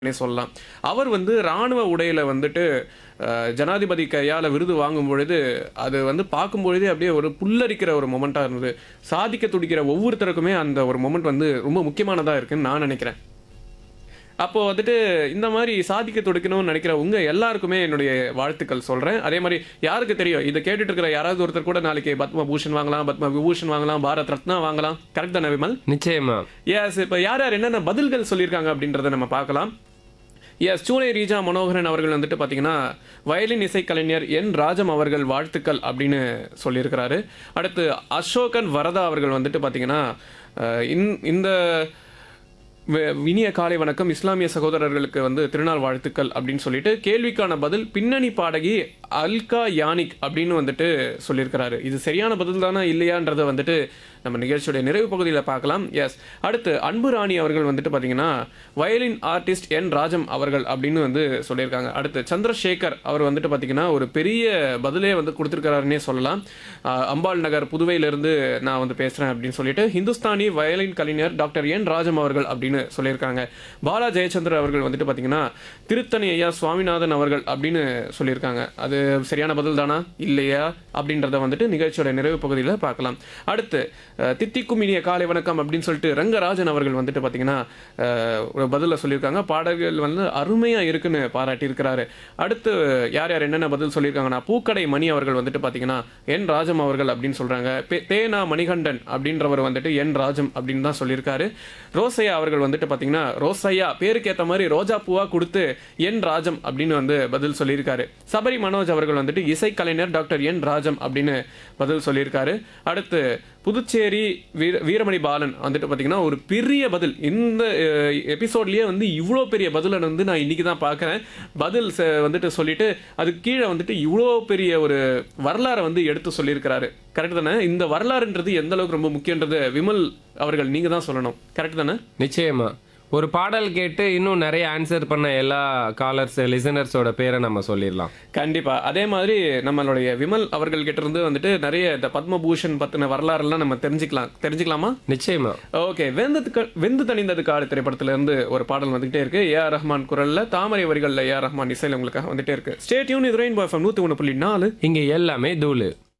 னே சொல்லலாம் அவர் வந்து ராணுவ உடையில வந்துட்டு அஹ், ஜனாதிபதி கையால விருது வாங்கும் பொழுது அது வந்து பார்க்கும் பொழுதே அப்படியே ஒரு புல்லரிக்கிற ஒரு மொமெண்ட்டாக இருந்தது சாதிக்க துடிக்கிற ஒவ்வொருத்தருக்குமே அந்த ஒரு மொமெண்ட் வந்து ரொம்ப முக்கியமானதாக இருக்குன்னு நான் நினைக்கிறேன் அப்போ வந்துட்டு இந்த மாதிரி சாதிக்க துடிக்கணும்னு நினைக்கிற உங்க எல்லாருக்குமே என்னுடைய வாழ்த்துக்கள் சொல்றேன் அதே மாதிரி யாருக்கு தெரியும் இதை கேட்டுட்டு இருக்கிற யாராவது ஒருத்தர் கூட நாளைக்கு பத்ம பூஷன் வாங்கலாம் பத்ம விபூஷன் வாங்கலாம் பாரத் ரத்னா வாங்கலாம் கரெக்ட் தானே விமல் நிச்சயமா எஸ் இப்போ யார் யார் என்னென்ன பதில்கள் சொல்லியிருக்காங்க அப்படின்றத நம்ம பார்க்கலாம் எஸ் சூனை ரீஜா மனோகரன் அவர்கள் வந்துட்டு பார்த்தீங்கன்னா வயலின் இசைக்கலைஞர் என் ராஜம் அவர்கள் வாழ்த்துக்கள் அப்படின்னு சொல்லியிருக்கிறாரு அடுத்து அசோகன் வரதா அவர்கள் வந்துட்டு பார்த்தீங்கன்னா அஹ், இன்- இந்த வே- இனிய காலை வணக்கம் இஸ்லாமிய சகோதரர்களுக்கு வந்து திருநாள் வாழ்த்துக்கள் அப்படின்னு சொல்லிட்டு கேள்விக்கான பதில் பின்னணி பாடகி அல்கா யானிக் அப்படின்னு வந்துட்டு சொல்லியிருக்கிறாரு இது சரியான பதில் தானே இல்லையான்றதை வந்துட்டு நம்ம நிகழ்ச்சியுடைய நிறைவு பகுதியில் பார்க்கலாம் எஸ் அடுத்து அன்பு ராணி அவர்கள் வந்துட்டு பார்த்தீங்கன்னா வயலின் ஆர்டிஸ்ட் என் ராஜம் அவர்கள் அப்படின்னு வந்து சொல்லியிருக்காங்க அடுத்து சந்திரசேகர் அவர் வந்துட்டு பார்த்தீங்கன்னா ஒரு பெரிய பதிலே வந்து கொடுத்துருக்காருன்னே சொல்லலாம் ஆஹ் அம்பாள் நகர் புதுவையிலிருந்து நான் வந்து பேசுகிறேன் அப்படின்னு சொல்லிட்டு ஹிந்துஸ்தானி வயலின் கலைஞர் டாக்டர் என் ராஜம் அவர்கள் அப்படின்னு சொல்லியிருக்காங்க பாலா ஜெயச்சந்திரன் அவர்கள் வந்துட்டு பார்த்தீங்கன்னா திருத்தணி ஐயா சுவாமிநாதன் அவர்கள் அப்படின்னு சொல்லியிருக்காங்க அது சரியான பதில் தானா இல்லையா அப்படின்றத வந்துட்டு நிகழ்ச்சியோட நிறைவு பகுதியில் பார்க்கலாம் அடுத்து அஹ், தித்திக்கும் இனிய காலை வணக்கம் அப்படின்னு சொல்லிட்டு ரங்கராஜன் அவர்கள் வந்துட்டு பார்த்தீங்கன்னா அஹ், ஒரு பதில சொல்லியிருக்காங்க பாடல்கள் வந்து அருமையாக இருக்குன்னு பாராட்டியிருக்கிறாரு அடுத்து யார் யார் என்னென்ன பதில் சொல்லியிருக்காங்கன்னா பூக்கடை மணி அவர்கள் வந்துட்டு பார்த்தீங்கன்னா என் ராஜம் அவர்கள் அப்படின்னு சொல்கிறாங்க தேனா மணிகண்டன் அப்படின்றவர் வந்துட்டு என் ராஜம் அப்படின்னு தான் சொல்லியிருக்காரு ரோசையா அவர்கள் வந்துட்டு பார்த்தீங்கன்னா ரோசையா பேருக்கு ஏற்ற மாதிரி ரோஜா பூவா கொடுத்து என் ராஜம் அப்படின்னு வந்து பதில் சொல்லியிருக்காரு சபரி மனோஜ் அவர்கள் வந்துட்டு இசைக்கலைஞர் டாக்டர் என் ராஜம் அப்படின்னு பதில் சொல்லியிருக்காரு அடுத்து புதுச்சேரி வீர வீரமணி பாலன் வந்துட்டு பார்த்தீங்கன்னா ஒரு பெரிய பதில் இந்த எபிசோட்லயே வந்து இவ்வளோ பெரிய பதிலை வந்து நான் இன்னைக்கு தான் பார்க்குறேன் பதில் ச- வந்துட்டு சொல்லிட்டு அதுக்கு கீழே வந்துட்டு இவ்வளோ பெரிய ஒரு வரலாறை வந்து எடுத்து சொல்லியிருக்கிறாரு கரெக்ட் தானே இந்த வரலாறுன்றது எந்த அளவுக்கு ரொம்ப முக்கியன்றது விமல் அவர்கள் நீங்க தான் சொல்லணும் கரெக்ட் தானே நிச்சயமா ஒரு பாடல் கேட்டு இன்னும் நிறைய ஆன்சர் பண்ண எல்லா காலர்ஸ் லிசனர்ஸோட பேரை நம்ம சொல்லிடலாம் கண்டிப்பா அதே மாதிரி நம்மளுடைய விமல் அவர்கள் கிட்ட இருந்து வந்துட்டு நிறைய இந்த பத்மபூஷன் பத்தின வரலாறுலாம் நம்ம தெரிஞ்சுக்கலாம் தெரிஞ்சுக்கலாமா நிச்சயமா ஓகே வெந்ததுக்கு வெந்து தணிந்தது காடு திரைப்படத்துல இருந்து ஒரு பாடல் வந்துகிட்டே இருக்கு ஏ ஆர் ரஹ்மான் குரல்ல தாமரை வரிகள்ல ஏ ஆர் ரஹ்மான் இசையில உங்களுக்காக வந்துட்டே இருக்கு ஸ்டேட்யூன் இது ரெயின் பாய் நூத்தி ஒன்று புள்ளி நாலு இங்க எல்லாமே தூளு